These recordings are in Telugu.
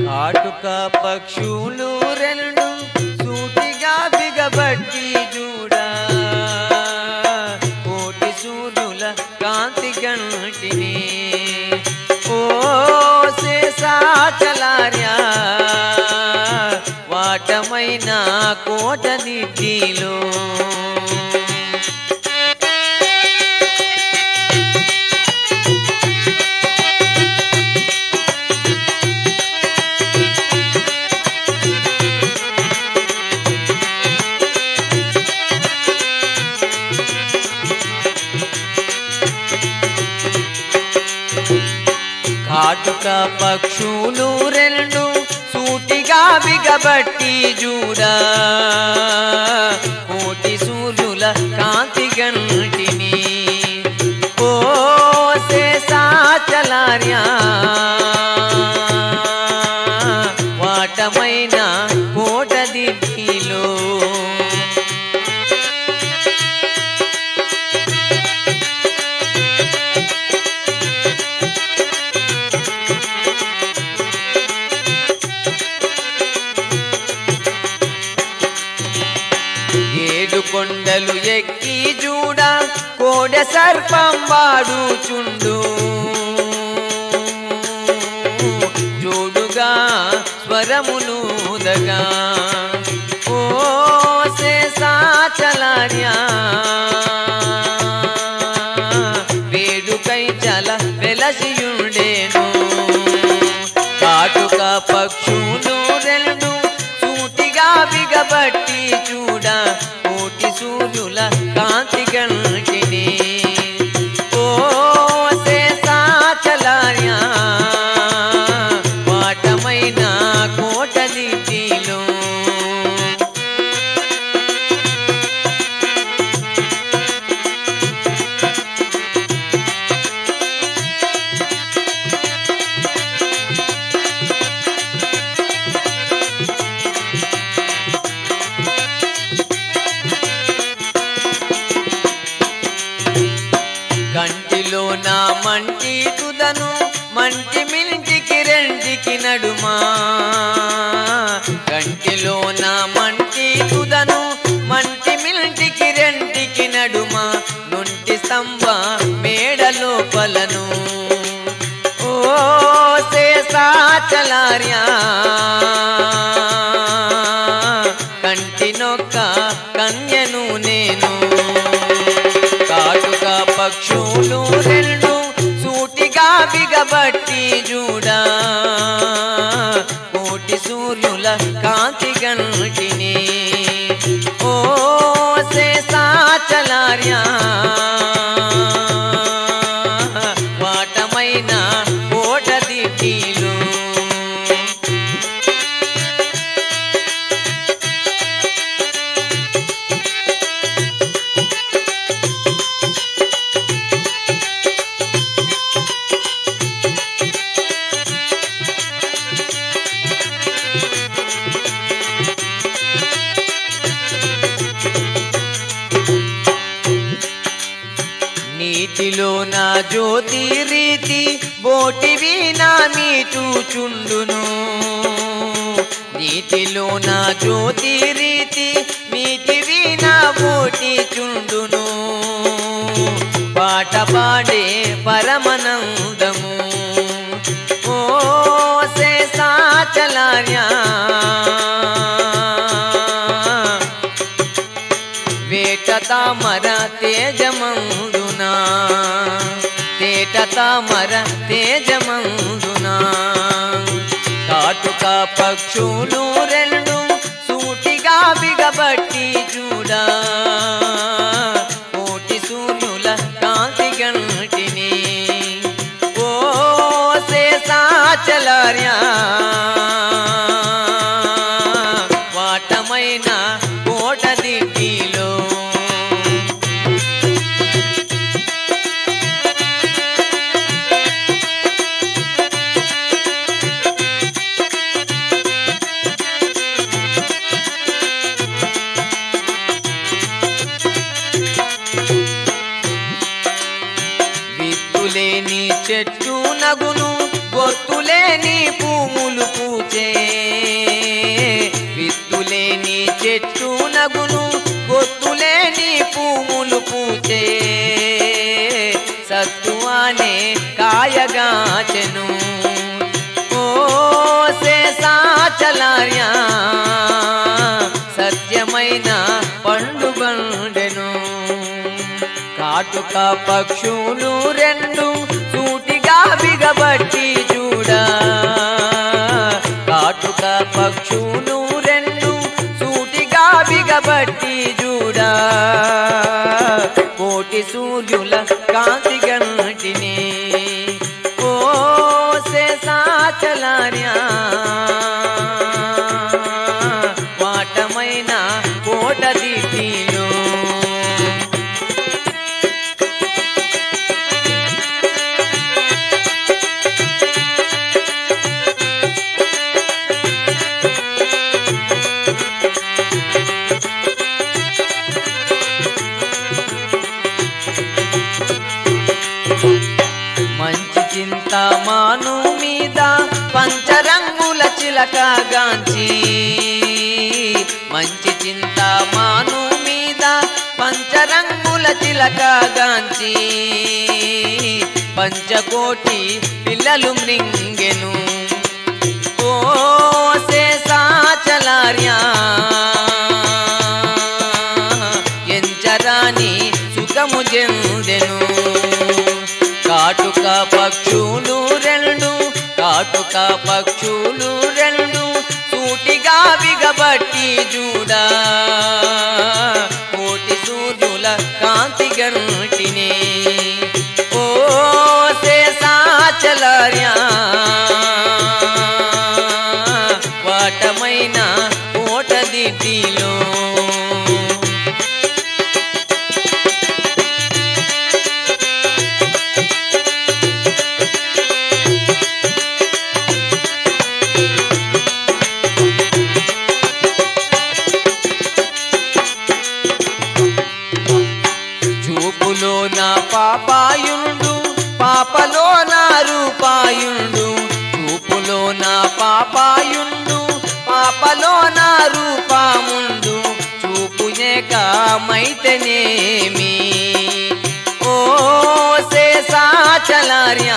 కాటుక పక్షులు రెండు సూటిగా బిగబట్టి చూడా కోటి సూర్యుల కాంతి గంటిని ఓ శేషాచలార్య వాటమైన కోట దిద్దిలో కాటుక పక్షులు రెండు సూటిగా బిగబట్టి చూడా కోటి సూర్యుల కాంతి గంటిని ఓ శేషాచలార్య వాటమైన కోట దిద్దిలో ఏడు కొండలు ఎక్కి చూడ కోడ సర్పం వాడుచుండు జోడుగా స్వరములుదగా ఓ శేషాచలార్య వేడుకై చల వెలసియుండేను కాటుక పక్షులు రెండు సూటిగా బిగబట్టి చూడ కోటి సూర్యుల కాంతి గంటిని ఓ శేషాచలార్య వాటమైన కోట దిద్దిలో కంటిలో నా మంటి తుదను మంటి మింటికి రెంటికి నడుమా కంటిలో నా మంటి తుదను మంటి మింటికి రెంటికి నడుమా నుంటి స్తంభ మేడ లోపలను ఓ శేషాచలార్య కంటి నొక్క కన్యను నేను కాటుక పక్షులు రెండు సూటిగా బిగబట్టి చూడా కోటి సూర్యుల కాంతి గంటిని ఓ శేషాచలార్య వాటమైన కోట దిద్దిలో నీటిలో నా జ్యోతి రీతి బోటివి నా మీటుచుండును నీటిలో నా జ్యోతి రీతి మీటివి నా బోటి చుండును పాట పాడే పరమనందము ఓ శేషాచలార్య వేట తామర తేజమందునా తేట తామర తేజమందునా కాటుక పక్షులు రెండు సూటిగా బిగబట్టి చూడా కోటి సూర్యుల కాంతి గంటిని ఓ శేషాచలార్య వాటమైన కోట దిద్దిలో విత్తులేని చెట్టు నగును గొత్తులేని పూములు పూచే తగును గొత్తులేని పువ్వులు పూచే సత్తువానే కాయగాచెను ఓ శేషాచలార్య సత్యమైన పండుగండెను కాటుక పక్షులు రెండు సూటిగా బిగబట్టి చూడ కాటుక పక్షులు రెండు సూటిగా బిగబట్టి చూడ కోటి సూర్యుల కాంతి గంటిని ఓ శేషాచలార్య వాటమైన కోట దిట్టిలో మంచి చింత మాను మీద పంచరంగుల చిలక గాంచి మంచి చింత మాను మీద పంచరంగుల చిలక గాంచి పంచకోటి పిల్లలు మృంగెను ఓ శేషాచలార్య ఎంచరాని సుఖము చెందెను కాటుక పక్షులు రెండు కాటుక పక్షులు రెండు సూటిగా బిగబట్టి చూడా కోటి సూర్యుల కాంతి గంటినే ఓ శేషాచలార్య వాటమైన కోట దిట్టిలో చూపులో నా పాపాయుండు పాపలో నా రూపాయుండు చూపులో నా పాపాయుండు పాపలో నా రూపాముండు చూపునేక మైతనేమి ఓ శేషాచలార్య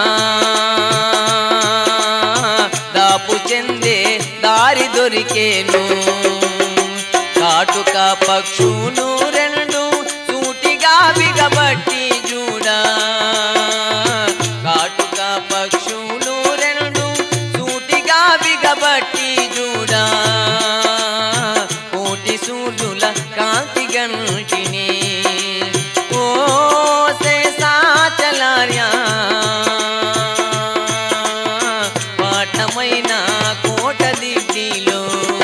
దాపు చెందే దారి దొరికేను కాటుక పక్షులు రెండు సూటిగా బిగబట్టి చూడా కాటుక పక్షులు రెండు సూటిగా బిగబట్టి చూడా కోటి సూర్యుల కాంతి గంటిని ఓ శేషాచలార్య పాఠమైన కోట దిడ్డిలో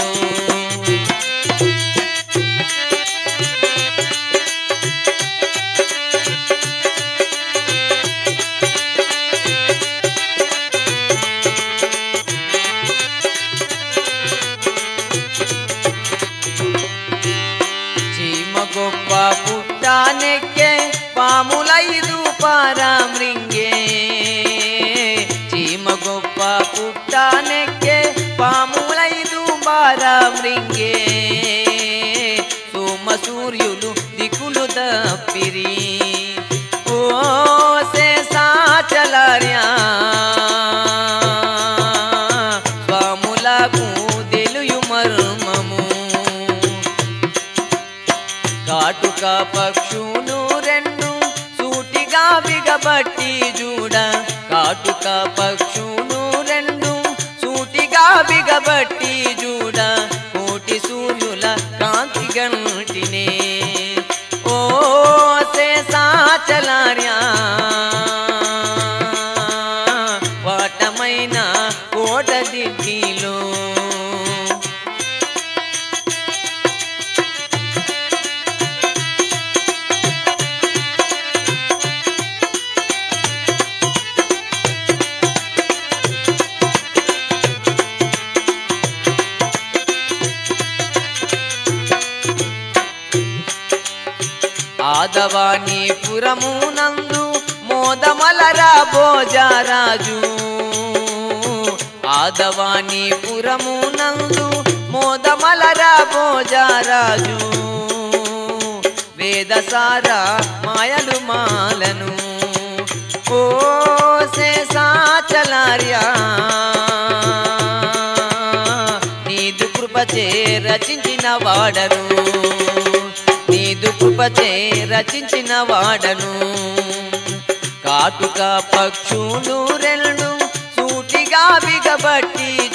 చీమ గొప్ప పుట్టానెక్కే పాములైదు పారామృంగే చీమ గొప్ప పుట్టానెక్కే పాములైదు పారామృంగే సోమ సూర్యులు దిక్కులు తప్పిరి ఓ శేషాచలార్య స్వాములకు తెలుయు మర్మము కాటుక పక్షులు రెండు సూటిగా బిగబట్టి చూడ కాటుక పక్షులు రెండు సూటిగా బిగబట్టి చూడ కోటి సూర్యుల కాంతి గంటినే ఓ శేషాచలార్య వాటమైన కోట దిడ్డిలో ఆదవాని పురము నందు మోదమలరా భోజరాజు ఆదవాని పురము నందు మోదమలరా భోజ భోజరాజు వేదసార మాయలు మాలను ఓ శేషాచలార్య నీదు కృపచే రచించిన వాడను నీదు కృపచే రచించిన వాడను కాటుక పక్షులు రెండు సూటిగా బిగబట్టి